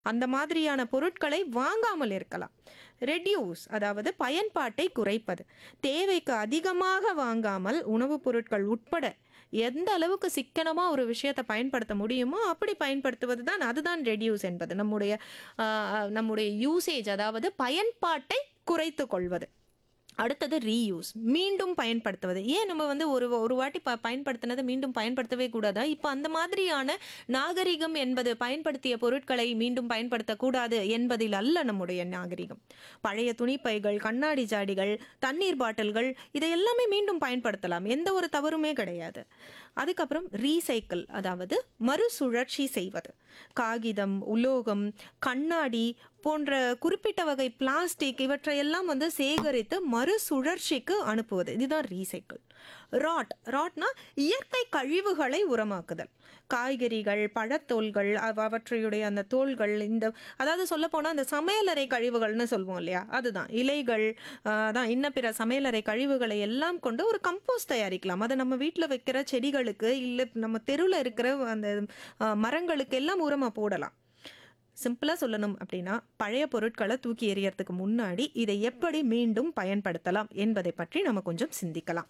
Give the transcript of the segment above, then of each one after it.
அந்த மாதிரியான பொருட்களை வாங்காமல் இருக்கலாம் ரெடியூஸ் அதாவது பயன்பாட்டை குறைப்பது தேவைக்கு அதிகமாக வாங்காமல் உணவுப் பொருட்கள் உட்பட எந்த அளவுக்கு சிக்கனமாக ஒரு விஷயத்தை பயன்படுத்த முடியுமோ அப்படி பயன்படுத்துவது தான் அதுதான் ரெடியூஸ் என்பது நம்முடைய ஆஹ், நம்முடைய யூசேஜ் அதாவது பயன்பாட்டை குறைத்து கொள்வது அடுத்தது ரீயூஸ் மீண்டும் பயன்படுத்துவது ஏன் நம்ம வந்து ஒரு ஒரு வாட்டி ப பயன்படுத்தினதை மீண்டும் பயன்படுத்தவே கூடாதா இப்போ அந்த மாதிரியான நாகரிகம் என்பது பயன்படுத்திய பொருட்களை மீண்டும் பயன்படுத்தக்கூடாது என்பதில் அல்ல நம்முடைய நாகரிகம் பழைய துணிப்பைகள் கண்ணாடி ஜாடிகள் தண்ணீர் பாட்டில்கள் இதை எல்லாமே மீண்டும் பயன்படுத்தலாம் எந்த ஒரு தவறுமே கிடையாது அதுக்கப்புறம் ரீசைக்கிள் அதாவது மறுசுழற்சி செய்வது காகிதம் உலோகம் கண்ணாடி போன்ற குறிப்பிட்ட வகை பிளாஸ்டிக் இவற்றையெல்லாம் வந்து சேகரித்து மறுசுழற்சிக்கு அனுப்புவது இதுதான் ரீசைக்கிள் ராட் ராட்னா இயற்கை கழிவுகளை உரமாக்குதல் காய்கறிகள் பழத்தோல்கள் அவ- அவற்றையுடைய அந்த தோல்கள் இந்த அதாவது சொல்ல போனால் அந்த சமையலறை கழிவுகள்னு சொல்லுவோம் இல்லையா அதுதான் இலைகள் ஆஹ், அதான் இன்ன பிற சமையலறை கழிவுகளை எல்லாம் கொண்டு ஒரு கம்போஸ்ட் தயாரிக்கலாம் அதை நம்ம வீட்டில் வைக்கிற செடிகளுக்கு இல்லை நம்ம தெருவில் இருக்கிற அந்த ஆஹ், மரங்களுக்கு எல்லாம் உரமாக போடலாம் சிம்பிளாக சொல்லணும் அப்படின்னா பழைய பொருட்களை தூக்கி எறியறதுக்கு முன்னாடி இதை எப்படி மீண்டும் பயன்படுத்தலாம் என்பதை பற்றி நம்ம கொஞ்சம் சிந்திக்கலாம்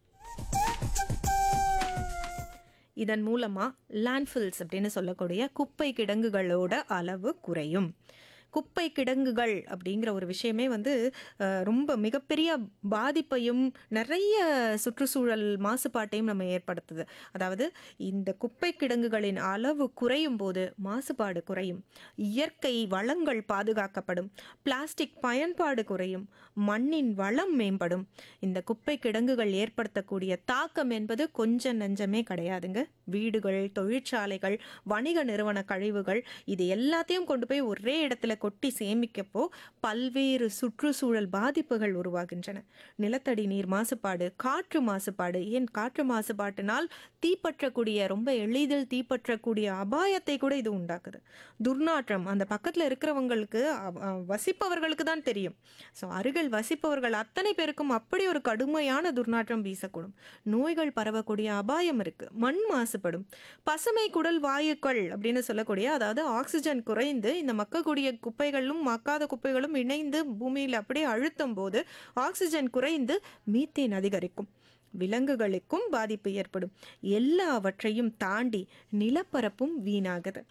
இதன் மூலமாக லேண்ட்ஃபில்ஸ் அப்படின்னு சொல்லக்கூடிய குப்பை கிடங்குகளோட அளவு குறையும் குப்பை கிடங்குகள் அப்படிங்கிற ஒரு விஷயமே வந்து அஹ், ரொம்ப மிகப்பெரிய பாதிப்பையும் நிறைய சுற்றுச்சூழல் மாசுபாட்டையும் நம்ம ஏற்படுத்துது அதாவது இந்த குப்பை கிடங்குகளின் அளவு குறையும் போது மாசுபாடு குறையும் இயற்கை வளங்கள் பாதுகாக்கப்படும் பிளாஸ்டிக் பயன்பாடு குறையும் மண்ணின் வளம் மேம்படும் இந்த குப்பை கிடங்குகள் ஏற்படுத்தக்கூடிய தாக்கம் என்பது கொஞ்சம் நஞ்சமே கிடையாதுங்க வீடுகள் தொழிற்சாலைகள் வணிக நிறுவன கழிவுகள் இது எல்லாத்தையும் கொண்டு போய் ஒரே இடத்துல கொட்டி சேமிக்கப்போ பல்வேறு சுற்றுச்சூழல் பாதிப்புகள் உருவாகின்றன நிலத்தடி நீர் மாசுபாடு காற்று மாசுபாடு ஏன் காற்று மாசுபாட்டினால் தீப்பற்றக்கூடிய ரொம்ப எளிதில் தீப்பற்றக்கூடிய அபாயத்தை கூட இது உண்டாக்குது துர்நாற்றம் அந்த பக்கத்தில் இருக்கிறவங்களுக்கு அவ- அவ- வசிப்பவர்களுக்கு தான் தெரியும் ஸோ அருகில் வசிப்பவர்கள் அத்தனை பேருக்கும் அப்படி ஒரு கடுமையான துர்நாற்றம் வீசக்கூடும் நோய்கள் பரவக்கூடிய அபாயம் இருக்கு மண் மாசுபடும் பசுமை குடல் வாயுக்கள் அப்படின்னு சொல்லக்கூடிய அதாவது ஆக்சிஜன் குறைந்து இந்த மக்கக்கூடிய குப்பைகளும் மக்காத குப்பைகளும் இணைந்து பூமியில் அப்படியே அழுத்தும் போது ஆக்சிஜன் குறைந்து மீத்தேன் அதிகரிக்கும் விலங்குகளுக்கும் பாதிப்பு ஏற்படும் எல்லாவற்றையும் தாண்டி நிலப்பரப்பும் வீணாகுது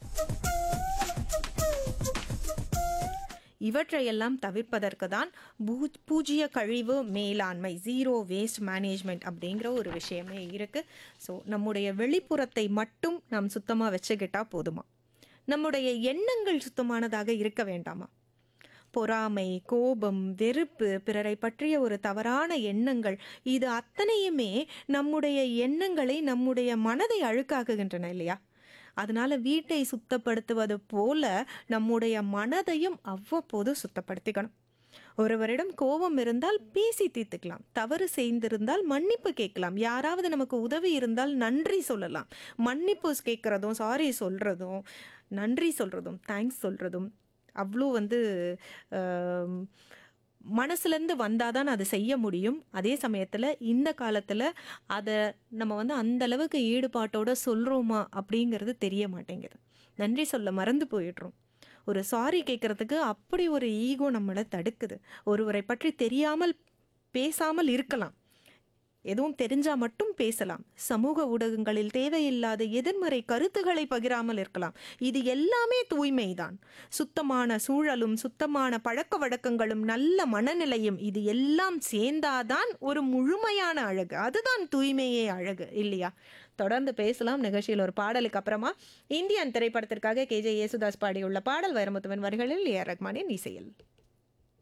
இவற்றையெல்லாம் தவிர்ப்பதற்கு தான் பூ பூஜ்ய கழிவு மேலாண்மை ஜீரோ வேஸ்ட் மேனேஜ்மெண்ட் அப்படிங்கிற ஒரு விஷயமே இருக்குது ஸோ நம்முடைய வெளிப்புறத்தை மட்டும் நாம் சுத்தமாக வச்சுக்கிட்டா போதுமா நம்முடைய எண்ணங்கள் சுத்தமானதாக இருக்க வேண்டாமா பொறாமை கோபம் வெறுப்பு பிறரை பற்றிய ஒரு தவறான எண்ணங்கள் இது அத்தனையுமே நம்முடைய எண்ணங்களை நம்முடைய மனதை அழுக்காக்குகின்றன இல்லையா அதனால வீட்டை சுத்தப்படுத்துவது போல நம்முடைய மனதையும் அவ்வப்போது சுத்தப்படுத்திக்கணும் ஒருவரிடம் கோபம் இருந்தால் பேசி தீர்த்துக்கலாம் தவறு செய்திருந்தால் மன்னிப்பு கேட்கலாம் யாராவது நமக்கு உதவி இருந்தால் நன்றி சொல்லலாம் மன்னிப்பு கேட்குறதும் சாரி சொல்கிறதும் நன்றி சொல்கிறதும் தேங்க்ஸ் சொல்கிறதும் அவ்வளோ வந்து ஆம், மனசுலேருந்து வந்தால் தான் அதை செய்ய முடியும் அதே சமயத்தில் இந்த காலத்தில் அதை நம்ம வந்து அந்த அளவுக்கு ஈடுபாட்டோட சொல்கிறோமா அப்படிங்கிறது தெரிய மாட்டேங்குது நன்றி சொல்ல மறந்து போயிடுறோம் ஒரு சாரி கேட்குறதுக்கு அப்படி ஒரு ஈகோ நம்மளை தடுக்குது ஒருவரை பற்றி தெரியாமல் பேசாமல் இருக்கலாம் எதுவும் தெரிஞ்சா மட்டும் பேசலாம் சமூக ஊடகங்களில் தேவையில்லாத எதிர்மறை கருத்துக்களை பகிராமல் இருக்கலாம் இது எல்லாமே தூய்மைதான் சுத்தமான சூழலும் சுத்தமான பழக்க வழக்கங்களும் நல்ல மனநிலையும் இது எல்லாம் சேர்ந்தாதான் ஒரு முழுமையான அழகு அதுதான் தூய்மையே அழகு இல்லையா தொடர்ந்து பேசலாம் நிகழ்ச்சியில் ஒரு பாடலுக்கு அப்புறமா இந்தியன் திரைப்படத்திற்காக கேஜே யேசுதாஸ் பாடியுள்ள பாடல் வைரமுத்துவன் வரிகளில் ஏ ஆர் ரஹ்மானின் இசையில்